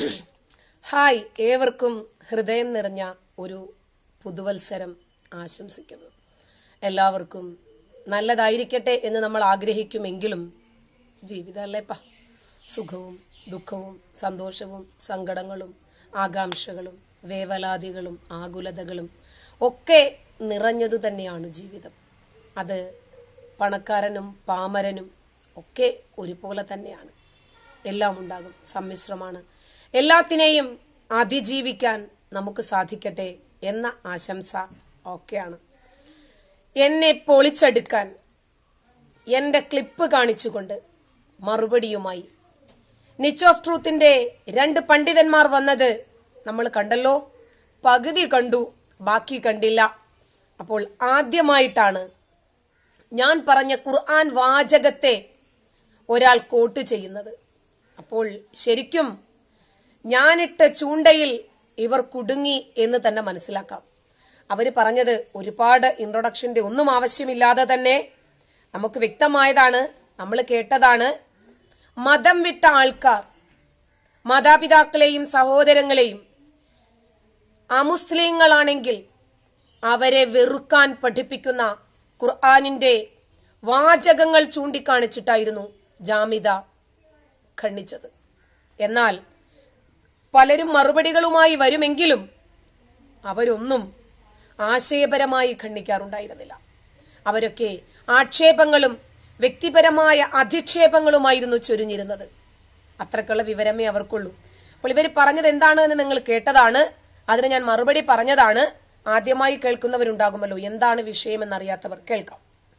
Hi ഏവർക്കും ഹൃദയം നിറഞ്ഞ ഒരു പുതുവത്സരം ആശംസിക്കുന്നു എല്ലാവർക്കും നല്ലതായിരിക്കട്ടെ എന്ന് നമ്മൾ ആഗ്രഹിക്കുമെങ്കിലും ജീവിതമല്ലേപ്പ സുഖവും ദുഃഖവും സന്തോഷവും സങ്കടങ്ങളും ആകാംക്ഷകളും വേവലാതികളും ആകുലതകളും ഒക്കെ നിറഞ്ഞതു തന്നെയാണ് ജീവിതം അത് പണക്കാരനും പാമരനും ഒക്കെ ഒരുപോലെ തന്നെയാണ് എല്ലാം ഉണ്ടാകും സമ്മിശ്രമാണ് എല്ലാത്തിനെയും അതിജീവിക്കാൻ നമുക്ക് സാധിക്കട്ടെ എന്ന ആശംസ ഒക്കെയാണ് എന്നെ പൊളിച്ചെടുക്കാൻ എൻ്റെ ക്ലിപ്പ് കാണിച്ചുകൊണ്ട് മറുപടിയുമായി നിച്ച് ഓഫ് ട്രൂത്തിൻ്റെ രണ്ട് പണ്ഡിതന്മാർ വന്നത് നമ്മൾ കണ്ടല്ലോ പകുതി കണ്ടു ബാക്കി കണ്ടില്ല അപ്പോൾ ആദ്യമായിട്ടാണ് ഞാൻ പറഞ്ഞ ഖുർആൻ വാചകത്തെ ഒരാൾ കോട്ട് ചെയ്യുന്നത് അപ്പോൾ ശരിക്കും ഞാനിട്ട ചൂണ്ടയിൽ ഇവർ കുടുങ്ങി എന്ന് തന്നെ മനസ്സിലാക്കാം അവർ പറഞ്ഞത് ഒരുപാട് ഇൻട്രൊഡക്ഷൻ്റെ ഒന്നും ആവശ്യമില്ലാതെ തന്നെ നമുക്ക് വ്യക്തമായതാണ് നമ്മൾ കേട്ടതാണ് മതം വിട്ട ആൾക്കാർ മാതാപിതാക്കളെയും സഹോദരങ്ങളെയും അമുസ്ലിങ്ങളാണെങ്കിൽ അവരെ വെറുക്കാൻ പഠിപ്പിക്കുന്ന ഖുർആാനിൻ്റെ വാചകങ്ങൾ ചൂണ്ടിക്കാണിച്ചിട്ടായിരുന്നു ജാമിത ഖണ്ഡിച്ചത് എന്നാൽ പലരും മറുപടികളുമായി വരുമെങ്കിലും അവരൊന്നും ആശയപരമായി ഖണ്ഡിക്കാറുണ്ടായിരുന്നില്ല അവരൊക്കെ ആക്ഷേപങ്ങളും വ്യക്തിപരമായ അധിക്ഷേപങ്ങളുമായിരുന്നു ചൊരിഞ്ഞിരുന്നത് അത്രക്കുള്ള വിവരമേ അവർക്കുള്ളൂ അപ്പോൾ ഇവർ പറഞ്ഞത് എന്താണ് എന്ന് നിങ്ങൾ കേട്ടതാണ് അതിന് ഞാൻ മറുപടി പറഞ്ഞതാണ് ആദ്യമായി കേൾക്കുന്നവരുണ്ടാകുമല്ലോ എന്താണ് വിഷയമെന്നറിയാത്തവർ കേൾക്കാം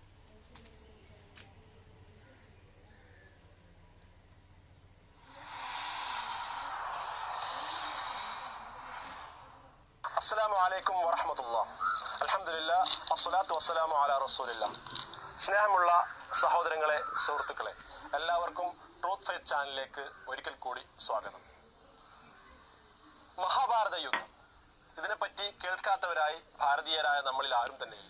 അസ്സലാമു അലൈക്കും വറഹമത്തുള്ള അലഹമില്ല അസ്സലാത്തു വസ്സലാമു അല റസൂലില്ല സ്നേഹമുള്ള സഹോദരങ്ങളെ സുഹൃത്തുക്കളെ എല്ലാവർക്കും ട്രൂത്ത് ഫെയ്ത്ത് ചാനലിലേക്ക് ഒരിക്കൽ കൂടി സ്വാഗതം മഹാഭാരത യുദ്ധം ഇതിനെപ്പറ്റി കേൾക്കാത്തവരായി ഭാരതീയരായ നമ്മളിൽ ആരും തന്നെയില്ല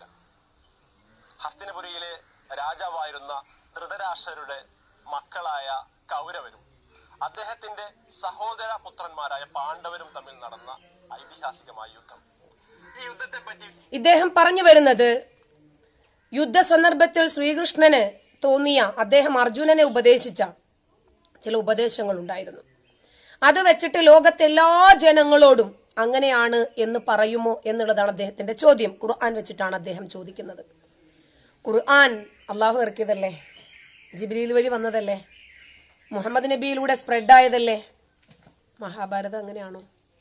ഹസ്തിനപുരിയിലെ രാജാവായിരുന്ന ധൃതരാഷ്ട്രരുടെ മക്കളായ കൗരവരും അദ്ദേഹത്തിന്റെ സഹോദര പുത്രന്മാരായ പാണ്ഡവരും തമ്മിൽ നടന്ന ഐതിഹാസികമായ യുദ്ധം ഈ യുദ്ധത്തെ പറ്റി ഇദ്ദേഹം പറഞ്ഞു വരുന്നത് യുദ്ധ സന്ദർഭത്തിൽ ശ്രീകൃഷ്ണന് തോന്നിയ അദ്ദേഹം അർജുനനെ ഉപദേശിച്ച ചില ഉപദേശങ്ങൾ ഉണ്ടായിരുന്നു അത് വെച്ചിട്ട് ലോകത്തെ എല്ലാ ജനങ്ങളോടും അങ്ങനെയാണ് എന്ന് പറയുമോ എന്നുള്ളതാണ് അദ്ദേഹത്തിന്റെ ചോദ്യം ഖുർആൻ വെച്ചിട്ടാണ് അദ്ദേഹം ചോദിക്കുന്നത് ഖുർആൻ അള്ളാഹു ഇറക്കിയതല്ലേ ജിബ്രീൽ വഴി വന്നതല്ലേ മുഹമ്മദ് നബിയിലൂടെ സ്പ്രെഡായതല്ലേ മഹാഭാരതം അങ്ങനെയാണോ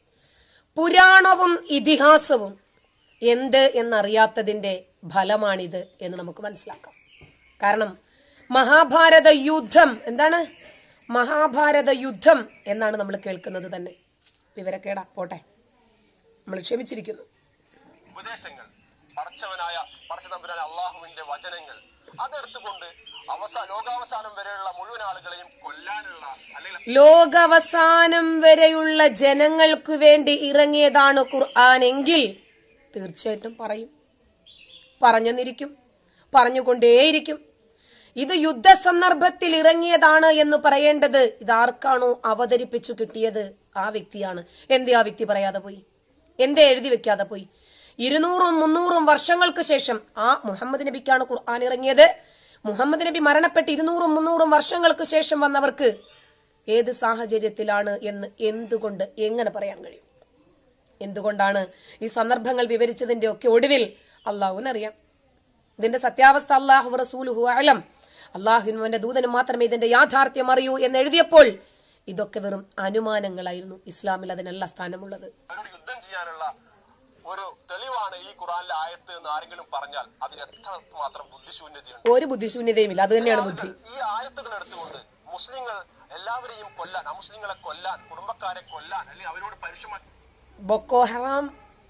പുരാണവും ഇതിഹാസവും എന്ത് എന്നറിയാത്തതിൻ്റെ ഫലമാണിത് എന്ന് നമുക്ക് മനസ്സിലാക്കാം കാരണം മഹാഭാരത യുദ്ധം എന്താണ് മഹാഭാരത യുദ്ധം എന്നാണ് നമ്മൾ കേൾക്കുന്നത് തന്നെ വിവരക്കേടാ പോട്ടെ നമ്മൾ ക്ഷമിച്ചിരിക്കുന്നു ഉപദേശങ്ങൾ പടച്ചവനായ പടച്ചതമ്പുരാൻ അള്ളാഹുവിന്റെ വചനങ്ങൾ അതെടുത്തുകൊണ്ട് അവസാന ലോകാവസാനം വരെയുള്ള മുഴുവൻ ആളുകളെയും കൊല്ലാനുള്ള അല്ലെങ്കിൽ ലോകാവസാനം വരെയുള്ള ജനങ്ങൾക്ക് വേണ്ടി ഇറങ്ങിയതാണ് ഖുർആൻ എങ്കിൽ തീർച്ചയായിട്ടും പറയും പറഞ്ഞെന്നിരിക്കും പറഞ്ഞുകൊണ്ടേയിരിക്കും ഇത് യുദ്ധസന്ദർഭത്തിൽ ഇറങ്ങിയതാണ് എന്ന് പറയേണ്ടത് ഇതാർക്കാണോ അവതരിപ്പിച്ചു കിട്ടിയത് ആ വ്യക്തിയാണ് എന്തേ ആ വ്യക്തി പറയാതെ പോയി എന്തേ എഴുതി വെക്കാതെ പോയി ഇരുന്നൂറും മുന്നൂറും വർഷങ്ങൾക്ക് ശേഷം ആ മുഹമ്മദ് നബിക്കാണ് ഖുർആൻ ഇറങ്ങിയത് മുഹമ്മദ് നബി മരണപ്പെട്ട് ഇരുന്നൂറും മുന്നൂറും വർഷങ്ങൾക്ക് ശേഷം വന്നവർക്ക് ഏത് സാഹചര്യത്തിലാണ് എന്ന് എന്തുകൊണ്ട് എങ്ങനെ പറയാൻ കഴിയും എന്തുകൊണ്ടാണ് ഈ സന്ദർഭങ്ങൾ വിവരിച്ചതിന്റെ ഒക്കെ ഒടുവിൽ അള്ളാഹുവിനറിയാം ഇതിന്റെ സത്യാവസ്ഥ അള്ളാഹു റസൂലുഹു അലം അള്ളാഹുവിന്റെ ദൂതന് മാത്രമേ ഇതിന്റെ യാഥാർത്ഥ്യം അറിയൂ എന്ന് എഴുതിയപ്പോൾ ഇതൊക്കെ വെറും അനുമാനങ്ങളായിരുന്നു ഇസ്ലാമിൽ അതിനല്ല സ്ഥാനമുള്ളത് അവരോട് യുദ്ധം ചെയ്യാനുള്ള ഒരു തെളിവാണ് ഈ ഖുറാനിലെ ആയത്ത് എന്ന് ആരെങ്കിലും പറഞ്ഞാൽ അതിന് എത്ര മാത്രം ബുദ്ധിശൂന്യതയുണ്ട് ഒരു ബുദ്ധിശൂന്യതയുമില്ല അത് തന്നെയാണ് ബുദ്ധി ഈ ആയത്തുകൾ എടുത്തുകൊണ്ട് മുസ്ലിങ്ങൾ എല്ലാവരെയും കൊല്ലാൻ അമുസ്ലിങ്ങളെ കൊല്ലാൻ കുടുംബക്കാരെ കൊല്ലാൻ അല്ലെങ്കിൽ അവരോട് പരുഷമാക്കി Boko Haram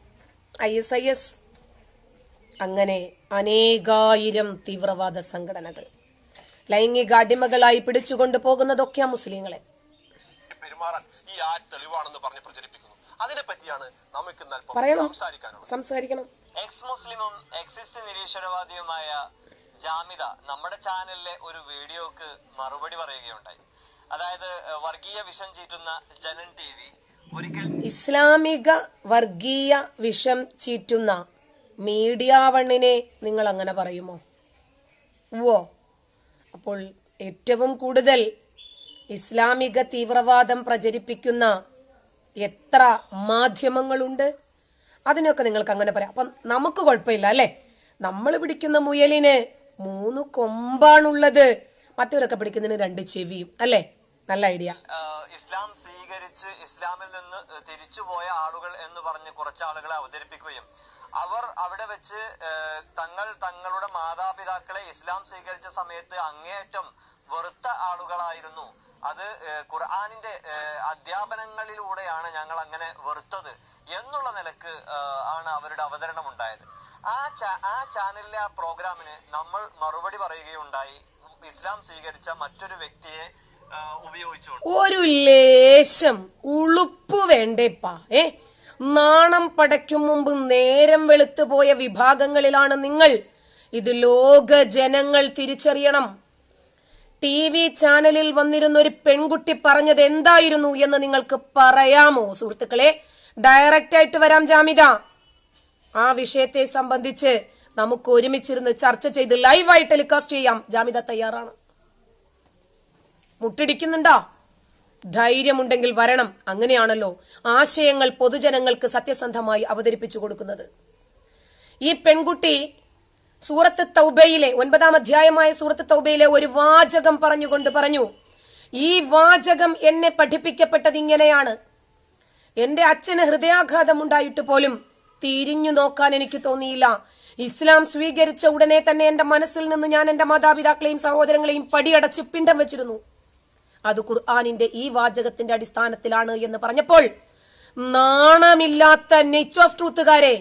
I S I S അങ്ങനെ അനേകായിരം തീവ്രവാദ സംഘടനകൾ ലൈംഗിക അടിമകളായി പിടിച്ചുകൊണ്ട് പോകുന്നതൊക്കെയാ മുസ്ലിങ്ങളെ പെരുമാറാൻ ഈ ആ തെളിവാണെന്ന് പറഞ്ഞ് പ്രചരിപ്പിക്കുന്നു അതിനെ പറ്റിയാണ് നമുക്ക് ഇന്ന് അല്പം പറയണം സംസാരിക്കാനുള്ളത് സംസാരിക്കണം എക്സ് മുസ്ലിമും എക്സിസ്റ്റ് നിരീശ്വരവാദിയുമായ ജാമിത നമ്മുടെ ചാനലിലെ ഒരു വീഡിയോക്ക് മറുപടി പറയുകയുണ്ടായി അതായത് ഏഹ്, വർഗീയ വിഷം ചീറ്റുന്ന ജനൻ ടി വി ഒരിക്കൽ ഇസ്ലാമിക വർഗീയ വിഷം ചീറ്റുന്ന മീഡിയ വണ്ണിനെ നിങ്ങൾ അങ്ങനെ പറയുമോ ഓ അപ്പോൾ ഏറ്റവും കൂടുതൽ ഇസ്ലാമിക തീവ്രവാദം പ്രചരിപ്പിക്കുന്ന എത്ര മാധ്യമങ്ങളുണ്ട് അതിനൊക്കെ നിങ്ങൾക്ക് അങ്ങനെ പറയാം അപ്പം നമുക്ക് കുഴപ്പമില്ല അല്ലേ നമ്മൾ പിടിക്കുന്ന മുയലിന് മൂന്ന് കൊമ്പാണുള്ളത് മറ്റവരൊക്കെ പിടിക്കുന്നതിന് രണ്ട് ചെവിയും അല്ലേ നല്ല ഐഡിയ ഏഹ്, ഇസ്ലാം സ്വീകരിച്ച് ഇസ്ലാമിൽ നിന്ന് ഏഹ്, തിരിച്ചുപോയ ആളുകൾ എന്ന് പറഞ്ഞ് കുറച്ച് ആളുകളെ അവതരിപ്പിക്കുകയും അവർ അവിടെ വെച്ച് ഏഹ്, തങ്ങൾ തങ്ങളുടെ മാതാപിതാക്കളെ ഇസ്ലാം സ്വീകരിച്ച സമയത്ത് അങ്ങേയറ്റം വെറുത്ത ആളുകളായിരുന്നു അത് ഏഹ്, ഖുർആനിന്റെ ഏഹ്, അധ്യാപനങ്ങളിലൂടെയാണ് ഞങ്ങൾ അങ്ങനെ വെറുത്തത് എന്നുള്ള നിലക്ക് ഏഹ്, ആണ് അവരുടെ അവതരണം ഉണ്ടായത് ആ ചാ- ആ ചാനലിലെ ആ പ്രോഗ്രാമിന് നമ്മൾ മറുപടി പറയുകയുണ്ടായി ഇസ്ലാം സ്വീകരിച്ച മറ്റൊരു വ്യക്തിയെ ഏഹ്, ഉപയോഗിച്ചുകൊണ്ട് ഒരു ലേശം ഉളുപ്പ് വേണ്ടേപ്പാ ഏ നാണം പടയ്ക്കും മുമ്പ് നേരം വെളുത്തു പോയ വിഭാഗങ്ങളിലാണ് നിങ്ങൾ ഇത് ലോക ജനങ്ങൾ തിരിച്ചറിയണം ടി വി ചാനലിൽ വന്നിരുന്ന ഒരു പെൺകുട്ടി പറഞ്ഞത് എന്തായിരുന്നു എന്ന് നിങ്ങൾക്ക് പറയാമോ സുഹൃത്തുക്കളെ ഡയറക്റ്റ് ആയിട്ട് വരാം ജാമിത ആ വിഷയത്തെ സംബന്ധിച്ച് നമുക്ക് ഒരുമിച്ചിരുന്ന് ചർച്ച ചെയ്ത് ലൈവായി ടെലികാസ്റ്റ് ചെയ്യാം ജാമിത തയ്യാറാണ് മുട്ടിടിക്കുന്നുണ്ടോ ധൈര്യമുണ്ടെങ്കിൽ വരണം അങ്ങനെയാണല്ലോ ആശയങ്ങൾ പൊതുജനങ്ങൾക്ക് സത്യസന്ധമായി അവതരിപ്പിച്ചു കൊടുക്കുന്നത് ഈ പെൺകുട്ടി സൂറത്ത് തൗബയിലെ ഒൻപതാം അധ്യായമായ സൂറത്ത് തൗബയിലെ ഒരു വാചകം പറഞ്ഞുകൊണ്ട് പറഞ്ഞു ഈ വാചകം എന്നെ പഠിപ്പിക്കപ്പെട്ടത് ഇങ്ങനെയാണ് എന്റെ അച്ഛന് ഹൃദയാഘാതം ഉണ്ടായിട്ട് പോലും തിരിഞ്ഞു നോക്കാൻ എനിക്ക് തോന്നിയില്ല ഇസ്ലാം സ്വീകരിച്ച ഉടനെ തന്നെ എന്റെ മനസ്സിൽ നിന്ന് ഞാൻ എന്റെ മാതാപിതാക്കളെയും സഹോദരങ്ങളെയും പടിയടച്ച് പിണ്ടം വെച്ചിരുന്നു അത് ഖുർആാനിന്റെ ഈ വാചകത്തിന്റെ അടിസ്ഥാനത്തിലാണ് എന്ന് പറഞ്ഞപ്പോൾ നാണമില്ലാത്ത നെച്ച് ഓഫ് ട്രൂത്തുകാരെ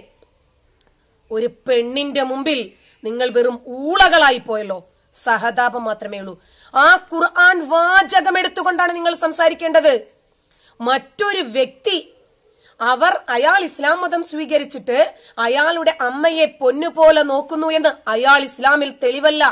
ഒരു പെണ്ണിന്റെ മുമ്പിൽ നിങ്ങൾ വെറും ഊളകളായി പോയല്ലോ സഹതാപം മാത്രമേ ഉള്ളൂ ആ ഖുർആൻ വാചകം എടുത്തുകൊണ്ടാണ് നിങ്ങൾ സംസാരിക്കേണ്ടത് മറ്റൊരു വ്യക്തി അവർ അയാൾ ഇസ്ലാം മതം സ്വീകരിച്ചിട്ട് അയാളുടെ അമ്മയെ പൊന്നുപോലെ നോക്കുന്നു എന്ന് അയാൾ ഇസ്ലാമിൽ തെളിവല്ല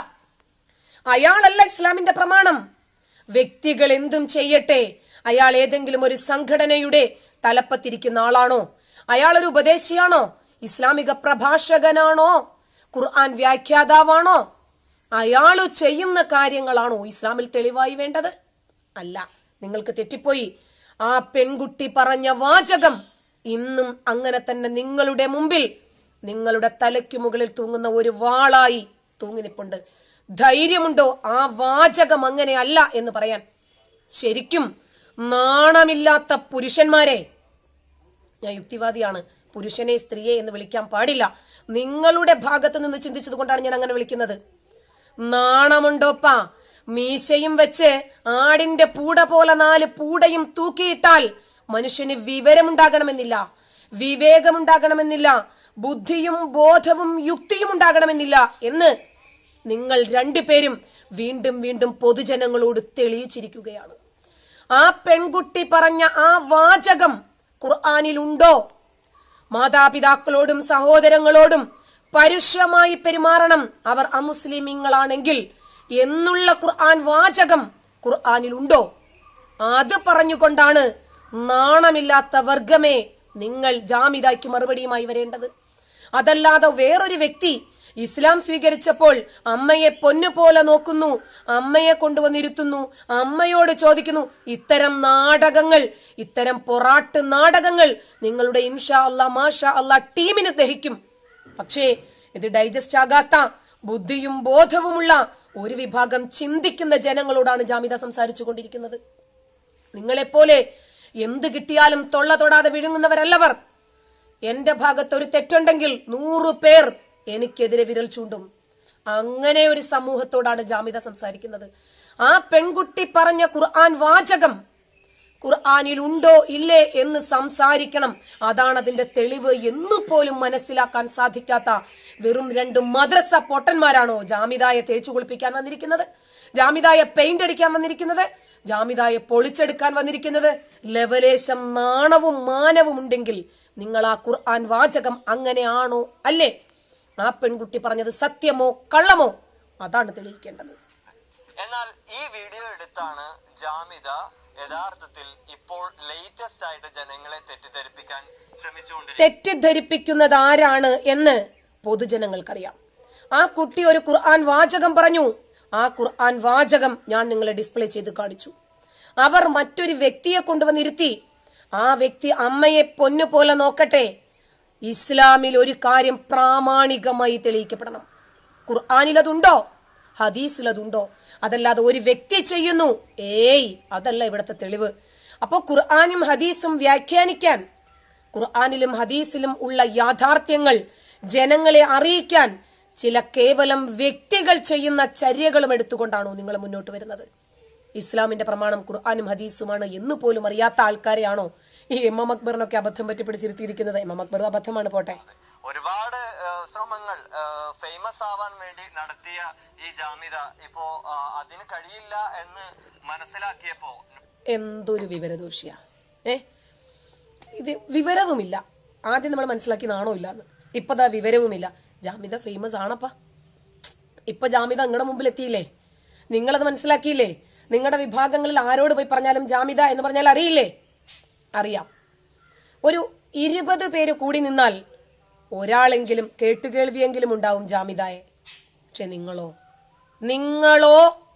അയാളല്ല ഇസ്ലാമിന്റെ പ്രമാണം വ്യക്തികൾ എന്തും ചെയ്യട്ടെ അയാൾ ഏതെങ്കിലും ഒരു സംഘടനയുടെ തലപ്പത്തിരിക്കുന്ന ആളാണോ അയാൾ ഒരു ഉപദേശിയാണോ ഇസ്ലാമിക പ്രഭാഷകനാണോ ഖുർആൻ വ്യാഖ്യാതാവാണോ അയാള് ചെയ്യുന്ന കാര്യങ്ങളാണോ ഇസ്ലാമിൽ തെളിവായി വേണ്ടത് അല്ല നിങ്ങൾക്ക് തെറ്റിപ്പോയി ആ പെൺകുട്ടി പറഞ്ഞ വാചകം ഇന്നും അങ്ങനെ തന്നെ നിങ്ങളുടെ മുമ്പിൽ നിങ്ങളുടെ തലയ്ക്കു മുകളിൽ തൂങ്ങുന്ന ഒരു വാളായി തൂങ്ങി നിപ്പുണ്ട് ധൈര്യമുണ്ടോ ആ വാചകം അങ്ങനെയല്ല എന്ന് പറയാൻ ശരിക്കും നാണമില്ലാത്ത പുരുഷന്മാരെ ഞാൻ യുക്തിവാദിയാണ് പുരുഷനെ സ്ത്രീയെ എന്ന് വിളിക്കാൻ പാടില്ല നിങ്ങളുടെ ഭാഗത്ത് നിന്ന് ചിന്തിച്ചത് കൊണ്ടാണ് ഞാൻ അങ്ങനെ വിളിക്കുന്നത് നാണമുണ്ടോപ്പാ മീശയും വെച്ച് ആടിന്റെ പൂട പോലെ നാല് പൂടയും തൂക്കിയിട്ടാൽ മനുഷ്യന് വിവരമുണ്ടാകണമെന്നില്ല വിവേകമുണ്ടാകണമെന്നില്ല ബുദ്ധിയും ബോധവും യുക്തിയും ഉണ്ടാകണമെന്നില്ല എന്ന് നിങ്ങൾ രണ്ടുപേരും വീണ്ടും വീണ്ടും പൊതുജനങ്ങളോട് തെളിയിച്ചിരിക്കുകയാണ് ആ പെൺകുട്ടി പറഞ്ഞ ആ വാചകം ഖുർആാനിലുണ്ടോ മാതാപിതാക്കളോടും സഹോദരങ്ങളോടും പരുഷമായി പെരുമാറണം അവർ അമുസ്ലിമീങ്ങളാണെങ്കിൽ എന്നുള്ള ഖുർആൻ വാചകം ഖുർആാനിലുണ്ടോ അത് പറഞ്ഞുകൊണ്ടാണ് നാണമില്ലാത്ത വർഗമേ നിങ്ങൾ ജാമിദായ്ക്ക് മറുപടിയുമായി വരേണ്ടത് അതല്ലാതെ വേറൊരു വ്യക്തി ഇസ്ലാം സ്വീകരിച്ചപ്പോൾ അമ്മയെ പൊന്നുപോലെ നോക്കുന്നു അമ്മയെ കൊണ്ടുവന്നിരുത്തുന്നു അമ്മയോട് ചോദിക്കുന്നു ഇത്തരം നാടകങ്ങൾ ഇത്തരം പൊറാട്ട് നാടകങ്ങൾ നിങ്ങളുടെ ഇൻഷാ അല്ലാ മാഷാ അല്ലാ ടീമിന് ദഹിക്കും പക്ഷേ ഇത് ഡൈജസ്റ്റ് ആകാത്ത ബുദ്ധിയും ബോധവുമുള്ള ഒരു വിഭാഗം ചിന്തിക്കുന്ന ജനങ്ങളോടാണ് ജാമിത സംസാരിച്ചു കൊണ്ടിരിക്കുന്നത് നിങ്ങളെപ്പോലെ എന്ത് കിട്ടിയാലും തൊള്ള തൊടാതെ വിഴുങ്ങുന്നവരല്ലവർ എന്റെ ഭാഗത്ത് ഒരു തെറ്റുണ്ടെങ്കിൽ നൂറു പേർ എനിക്കെതിരെ വിരൽ ചൂണ്ടും അങ്ങനെ ഒരു സമൂഹത്തോടാണ് ജാമിത സംസാരിക്കുന്നത് ആ പെൺകുട്ടി പറഞ്ഞ ഖുർആൻ വാചകം ഖുർആാനിൽ ഉണ്ടോ ഇല്ലേ എന്ന് സംസാരിക്കണം അതാണ് അതിന്റെ തെളിവ് എന്നു പോലും മനസ്സിലാക്കാൻ സാധിക്കാത്ത വെറും രണ്ട് മദ്രസ പൊട്ടന്മാരാണോ ജാമിതായെ തേച്ചു കുളിപ്പിക്കാൻ വന്നിരിക്കുന്നത് ജാമിതായെ പെയിന്റ് അടിക്കാൻ വന്നിരിക്കുന്നത് ജാമിതായെ പൊളിച്ചെടുക്കാൻ വന്നിരിക്കുന്നത് ലവലേശം നാണവും മാനവും ഉണ്ടെങ്കിൽ നിങ്ങൾ ആ ഖുർആൻ വാചകം അങ്ങനെയാണോ അല്ലേ ആ പെൺകുട്ടി പറഞ്ഞത് സത്യമോ കള്ളമോ അതാണ് തെളിയിക്കേണ്ടത് എന്നാൽ ഈ വീഡിയോ എടുത്താണ് ജാമിദ യഥാർത്ഥത്തിൽ ഇപ്പോൾ ലേറ്റസ്റ്റ് ആയിട്ട് ജനങ്ങളെ തെറ്റിദ്ധരിപ്പിക്കാൻ ശ്രമിച്ചുകൊണ്ടിരിക്കുന്നത് തെറ്റിദ്ധരിപ്പിക്കുന്നത് ആരാണ് എന്ന് പൊതുജനങ്ങൾക്കറിയാം ആ കുട്ടി ഒരു ഖുർആൻ വാചകം പറഞ്ഞു ആ ഖുർആൻ വാചകം ഞാൻ നിങ്ങളെ ഡിസ്പ്ലേ ചെയ്ത് കാണിച്ചു അവർ മറ്റൊരു വ്യക്തിയെ കൊണ്ടുവന്നിരുത്തി ആ വ്യക്തി അമ്മയെ പൊന്നു പോലെ നോക്കട്ടെ ഇസ്ലാമിൽ ഒരു കാര്യം പ്രാമാണികമായി തെളിയിക്കപ്പെടണം ഖുർആാനിൽ അതുണ്ടോ ഹദീസിൽ അതുണ്ടോ അതല്ലാതെ ഒരു വ്യക്തി ചെയ്യുന്നു ഏയ് അതല്ല ഇവിടുത്തെ തെളിവ് അപ്പോൾ ഖുർആാനും ഹദീസും വ്യാഖ്യാനിക്കാൻ ഖുർആാനിലും ഹദീസിലും ഉള്ള യാഥാർത്ഥ്യങ്ങൾ ജനങ്ങളെ അറിയിക്കാൻ ചില കേവലം വ്യക്തികൾ ചെയ്യുന്ന ചര്യകളും എടുത്തുകൊണ്ടാണോ നിങ്ങൾ മുന്നോട്ട് വരുന്നത് ഇസ്ലാമിന്റെ പ്രമാണം ഖുർആാനും ഹദീസുമാണ് എന്ന് പോലും അറിയാത്ത ആൾക്കാരെയാണോ ഈ എം എം അക്ബറിനൊക്കെ അബദ്ധം പറ്റി പിടിച്ചിരുത്തിയിരിക്കുന്നത് എം എം അക്ബർ അബദ്ധമാണ് പോട്ടെ ഒരുപാട് ഏഹ്, ശ്രമങ്ങൾ ഫേമസ് ആവാൻ വേണ്ടി നടത്തിയ ഈ ജാമിദ ഇപ്പോ ആ, അതിന് കഴിയില്ല എന്ന് മനസ്സിലാക്കിയപ്പോ എന്തൊരു വിവരദോഷിയാ ഏ ഇത് വിവരവുമില്ല ആദ്യം നമ്മൾ മനസ്സിലാക്കി നാണോ ഇല്ലാന്ന് ഇപ്പതാ വിവരവുമില്ല ജാമിത ഫേമസ് ആണപ്പാ ഇപ്പൊ ജാമിത നിങ്ങളുടെ മുമ്പിൽ എത്തിയില്ലേ നിങ്ങളത് മനസ്സിലാക്കിയില്ലേ നിങ്ങളുടെ വിഭാഗങ്ങളിൽ ആരോട് പോയി പറഞ്ഞാലും ജാമിത എന്ന് പറഞ്ഞാൽ അറിയില്ലേ അറിയാം ഒരു ഇരുപത് പേര് കൂടി നിന്നാൽ ഒരാളെങ്കിലും കേട്ടുകേൾവിയെങ്കിലും ഉണ്ടാവും ജാമിതായെ പക്ഷെ നിങ്ങളോ നിങ്ങളോ